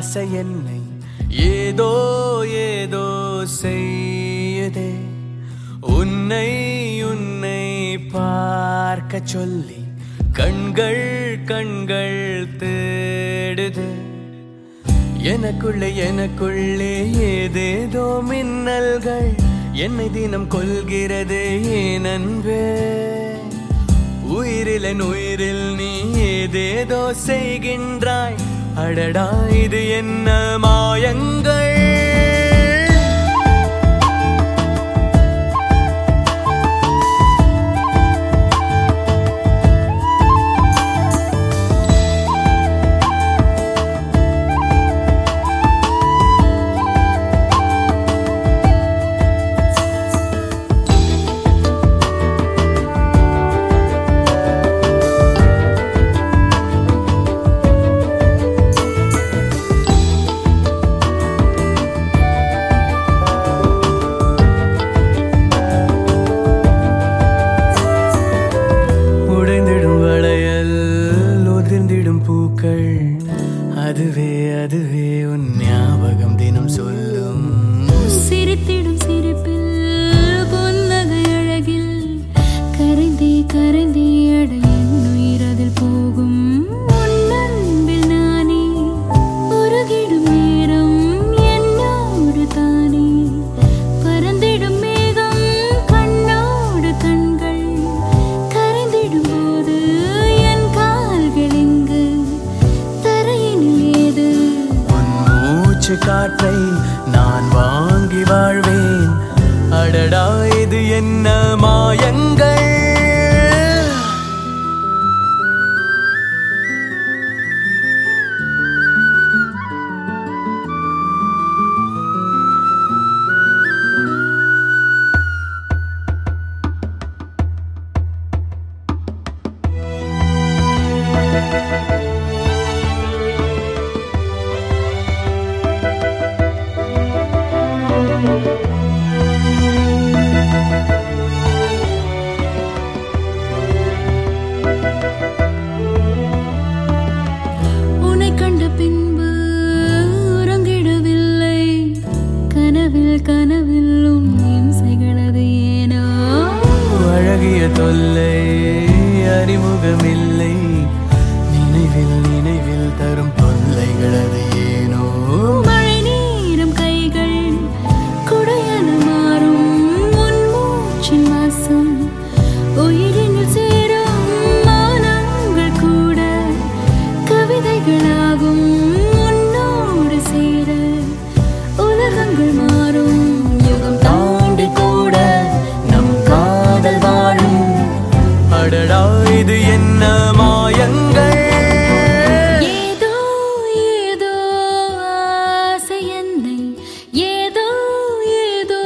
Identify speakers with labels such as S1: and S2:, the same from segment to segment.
S1: ஆசை என்னை ஏதோ ஏதோ செய்யுதே உன்னை உன்னை பார்க்க சொல்லி கண்கள் கண்கள் தேடுது எனக்குள்ளே எனக்குள்ளே ஏதேதோ மின்னல்கள் என்னை தினம் கொள்கிறது ஏன் அன்பே உயிரில் என் உயிரில் நீ ஏதேதோ செய்கின்றாய் அடடா இது என்ன மாயங்கள் உடைந்திடும் வளையல் உதிர்ந்திடும் பூக்கள் அதுவே அதுவே உன் ஞாபகம் தினம் சொல்லும்
S2: சிரித்திடும் சிரிப்பில் பொன்னகை அழகில் கரைந்தே கரைந்தே அடையின் உயிரதில் போகும் உன் அன்பில் நானே உருகிடும் நேரம் என்னோடு தானே பறந்திடும் மேகம் கண்ணோடு கண்கள் கரைந்திடும் போது என் கால்கள் இங்கு தரையினில் ஏது
S1: உன் மூச்சு காற்றை நான் வாங்கி வாழ்வேன் அடடா இது என்ன மாயங்கள்
S2: உன்னை கண்ட பின்பு உறங்கிடவில்லை கனவில் கனவில் உன் இம்சைகளது ஏனோ
S1: அழகிய தொல்லை அறிமுகமில்லை நினைவில் நினைவில் தரும் தொல்லைகளது ஏனோ
S2: மழை நீரும் கைகள் குடையன மாறும் உன் மூச்சின் வாசம் உயிரினில் சேரும் மௌனங்கள் கூட கவிதைகளாகும் உன்னோடு சேர உலகங்கள் மாறும் யுகம் தாண்டி கூட
S1: நம் காதல் வாழும் அடடா இது என்ன மாயங்கள்
S2: ஏதோ ஏதோ ஆசை என்னை ஏதோ ஏதோ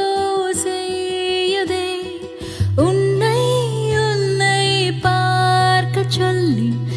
S2: செய்யுதே உன்னை உன்னை பார்க்க சொல்லி